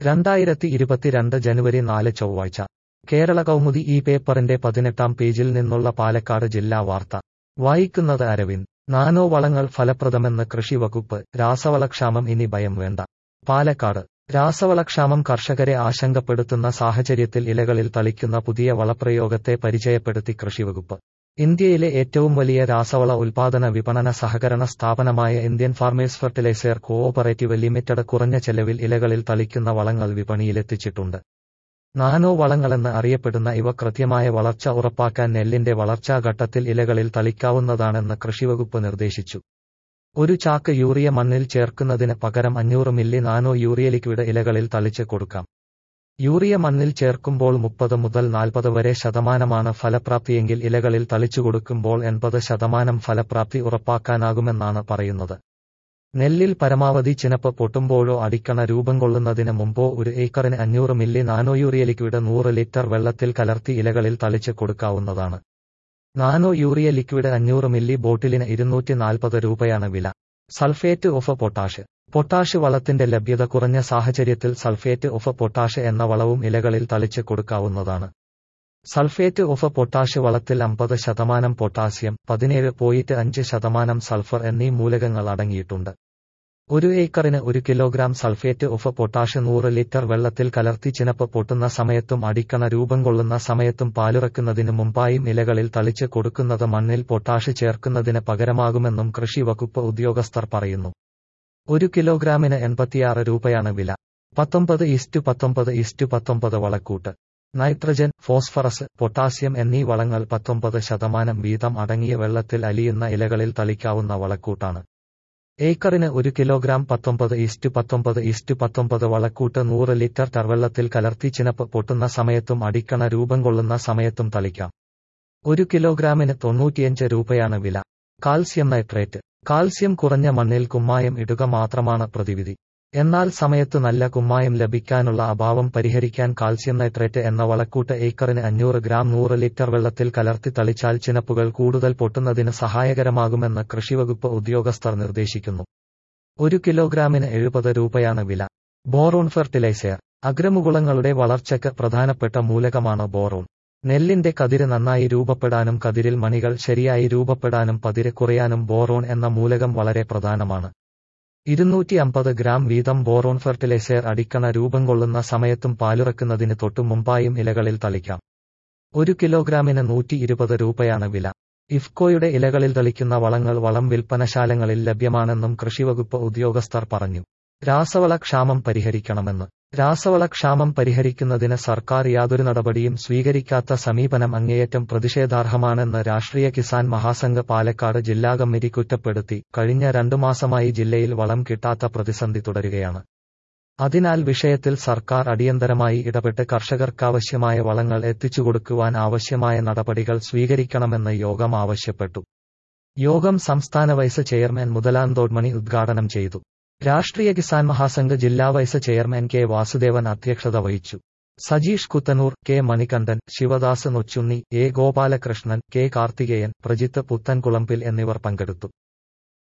രണ്ടായിരത്തി ഇരുപത്തിരണ്ട് ജനുവരി നാല് ചൊവ്വാഴ്ച കേരള കൗമുദി ഈ പേപ്പറിന്റെ പതിനെട്ടാം പേജിൽ നിന്നുള്ള പാലക്കാട് ജില്ലാ വാർത്ത വായിക്കുന്നത് അരവിന്ദ് നാനോ വളങ്ങൾ ഫലപ്രദമെന്ന് കൃഷി വകുപ്പ് രാസവളക്ഷാമം ഇനി ഭയം വേണ്ട പാലക്കാട് രാസവളക്ഷാമം കർഷകരെ ആശങ്കപ്പെടുത്തുന്ന സാഹചര്യത്തിൽ ഇലകളിൽ തളിക്കുന്ന പുതിയ വളപ്രയോഗത്തെ പരിചയപ്പെടുത്തി കൃഷിവകുപ്പ് ഇന്ത്യയിലെ ഏറ്റവും വലിയ രാസവള ഉൽപാദന വിപണന സഹകരണ സ്ഥാപനമായ Indian farmers fertiliser cooperative limited കുറഞ്ഞ ചെലവിൽ ഇലകളിൽ തളിക്കുന്ന വളങ്ങൾ വിപണിയിലെത്തിച്ചിട്ടുണ്ട് നാനോ വളങ്ങളെന്ന് അറിയപ്പെടുന്ന ഇവ കൃത്യമായ വളർച്ച ഉറപ്പാക്കാൻ നെല്ലിന്റെ വളർച്ചാഘട്ടത്തിൽ ഇലകളിൽ തളിക്കാവുന്നതാണെന്ന് കൃഷിവകുപ്പ് നിർദ്ദേശിച്ചു ഒരു ചാക്ക് യൂറിയ മണ്ണിൽ ചേർക്കുന്നതിന് പകരം അഞ്ഞൂറ് മില്ലി നാനോ യൂറിയ ലിക്വിഡ് ഇലകളിൽ തളിച്ച് കൊടുക്കാം യൂറിയ മണ്ണിൽ ചേർക്കുമ്പോൾ മുപ്പത് മുതൽ നാൽപ്പത് വരെ ശതമാനമാണ് ഫലപ്രാപ്തിയെങ്കിൽ ഇലകളിൽ തളിച്ചു കൊടുക്കുമ്പോൾ എൺപത് ശതമാനം ഫലപ്രാപ്തി ഉറപ്പാക്കാനാകുമെന്നാണ് പറയുന്നത് നെല്ലിൽ പരമാവധി ചിനപ്പ് പൊട്ടുമ്പോഴോ അടിക്കണ രൂപം കൊള്ളുന്നതിന് മുമ്പോ ഒരു ഏക്കറിന് അഞ്ഞൂറ് മില്ലി നാനോ യൂറിയ ലിക്വിഡ് നൂറ് ലിറ്റർ വെള്ളത്തിൽ കലർത്തി ഇലകളിൽ തളിച്ച് കൊടുക്കാവുന്നതാണ് നാനോ യൂറിയ ലിക്വിഡ് അഞ്ഞൂറ് മില്ലി ബോട്ടിലിന് ഇരുന്നൂറ്റി നാൽപ്പത് രൂപയാണ് വില സൾഫേറ്റ് ഓഫ് പൊട്ടാഷ് പൊട്ടാഷ് വളത്തിന്റെ ലഭ്യത കുറഞ്ഞ സാഹചര്യത്തിൽ സൾഫേറ്റ് ഓഫ് പൊട്ടാഷ് എന്ന വളവും ഇലകളിൽ തളിച്ച് കൊടുക്കാവുന്നതാണ് സൾഫേറ്റ് ഓഫ് പൊട്ടാഷ് വളത്തിൽ അമ്പത് ശതമാനം പൊട്ടാസ്യം പതിനേഴ് പോയിന്റ് അഞ്ച് ശതമാനം സൾഫർ എന്നീ മൂലകങ്ങൾ അടങ്ങിയിട്ടുണ്ട് ഒരു ഏക്കറിന് ഒരു കിലോഗ്രാം സൾഫേറ്റ് ഓഫ് പൊട്ടാഷ് നൂറ് ലിറ്റർ വെള്ളത്തിൽ കലർത്തി ചിനപ്പ് പൊട്ടുന്ന സമയത്തും അടിക്കണ രൂപം കൊള്ളുന്ന സമയത്തും പാലുറക്കുന്നതിന് മുമ്പായും ഇലകളിൽ തളിച്ച് കൊടുക്കുന്നത് മണ്ണിൽ പൊട്ടാഷ് ചേർക്കുന്നതിന് പകരമാകുമെന്നും കൃഷി വകുപ്പ് ഉദ്യോഗസ്ഥർ പറയുന്നു ഒരു കിലോഗ്രാമിന് എൺപത്തിയാറ് രൂപയാണ് വില പത്തൊമ്പത് ഇസ്റ്റു പത്തൊമ്പത് ഇസ്റ്റു പത്തൊമ്പത് വളക്കൂട്ട് നൈട്രജൻ ഫോസ്ഫറസ് പൊട്ടാസ്യം എന്നീ വളങ്ങൾ പത്തൊമ്പത് ശതമാനം വീതം അടങ്ങിയ വെള്ളത്തിൽ അലിയുന്ന ഇലകളിൽ തളിക്കാവുന്ന വളക്കൂട്ടാണ് ഏക്കറിന് ഒരു കിലോഗ്രാം പത്തൊമ്പത് ഇസ്റ്റു പത്തൊമ്പത് ഇസ്റ്റു പത്തൊമ്പത് വളക്കൂട്ട് നൂറ് ലിറ്റർ ടർവെള്ളത്തിൽ കലർത്തി ചിനപ്പ് പൊട്ടുന്ന സമയത്തും അടിക്കണ രൂപം കൊള്ളുന്ന സമയത്തും തളിക്കാം ഒരു കിലോഗ്രാമിന് തൊണ്ണൂറ്റിയഞ്ച് രൂപയാണ് വില കാൽസ്യം നൈട്രേറ്റ് കാൽസ്യം കുറഞ്ഞ മണ്ണിൽ കുമ്മായം ഇടുക മാത്രമാണ് പ്രതിവിധി എന്നാൽ സമയത്ത് നല്ല കുമ്മായം ലഭിക്കാനുള്ള അഭാവം പരിഹരിക്കാൻ കാൽസ്യം നൈട്രേറ്റ് എന്ന വളക്കൂട്ട് ഏക്കറിന് അഞ്ഞൂറ് ഗ്രാം നൂറ് ലിറ്റർ വെള്ളത്തിൽ കലർത്തി തളിച്ചാൽ ചിനപ്പുകൾ കൂടുതൽ പൊട്ടുന്നതിന് സഹായകരമാകുമെന്ന് കൃഷിവകുപ്പ് ഉദ്യോഗസ്ഥർ നിർദ്ദേശിക്കുന്നു ഒരു കിലോഗ്രാമിന് എഴുപത് രൂപയാണ് വില ബോറോൺ ഫെർട്ടിലൈസർ അഗ്രമുകുളങ്ങളുടെ വളർച്ചയ്ക്ക് പ്രധാനപ്പെട്ട മൂലകമാണ് ബോറോൺ നെല്ലിന്റെ കതിര് നന്നായി രൂപപ്പെടാനും കതിരിൽ മണികൾ ശരിയായി രൂപപ്പെടാനും പതിര് കുറയാനും ബോറോൺ എന്ന മൂലകം വളരെ പ്രധാനമാണ് ഇരുന്നൂറ്റി അമ്പത് ഗ്രാം വീതം ബോറോൺ ഫെർട്ടിലൈസർ അടിക്കണ രൂപം കൊള്ളുന്ന സമയത്തും പാലുറക്കുന്നതിന് തൊട്ടു മുമ്പായും ഇലകളിൽ തളിക്കാം ഒരു കിലോഗ്രാമിന് നൂറ്റി ഇരുപത് രൂപയാണ് വില ഇഫ്കോയുടെ ഇലകളിൽ തളിക്കുന്ന വളങ്ങൾ വളം വിൽപ്പനശാലകളിൽ ലഭ്യമാണെന്നും കൃഷിവകുപ്പ് ഉദ്യോഗസ്ഥർ പറഞ്ഞു രാസവള ക്ഷാമം പരിഹരിക്കണമെന്ന് രാസവള ക്ഷാമം പരിഹരിക്കുന്നതിന് സർക്കാർ യാതൊരു നടപടിയും സ്വീകരിക്കാത്ത സമീപനം അങ്ങേയറ്റം പ്രതിഷേധാർഹമാണെന്ന് രാഷ്ട്രീയ കിസാൻ മഹാസംഘ് പാലക്കാട് ജില്ലാ കമ്മിറ്റി കുറ്റപ്പെടുത്തി കഴിഞ്ഞ രണ്ടു മാസമായി ജില്ലയിൽ വളം കിട്ടാത്ത പ്രതിസന്ധി തുടരുകയാണ് അതിനാൽ വിഷയത്തിൽ സർക്കാർ അടിയന്തരമായി ഇടപെട്ട് കർഷകർക്കാവശ്യമായ വളങ്ങൾ എത്തിച്ചുകൊടുക്കുവാൻ ആവശ്യമായ നടപടികൾ സ്വീകരിക്കണമെന്ന് യോഗം ആവശ്യപ്പെട്ടു യോഗം സംസ്ഥാന വൈസ് ചെയർമാൻ മുതലാന്തോഡ്മണി ഉദ്ഘാടനം ചെയ്തു രാഷ്ട്രീയ കിസാൻ മഹാസംഘ് ജില്ലാ വൈസ് ചെയർമാൻ കെ വാസുദേവൻ അധ്യക്ഷത വഹിച്ചു Sajeesh Kuthanur K Manikandan Sivadas Nochunni A Gopalakrishnan K Karthikeyan Prajith Puthankulambil എന്നിവർ പങ്കെടുത്തു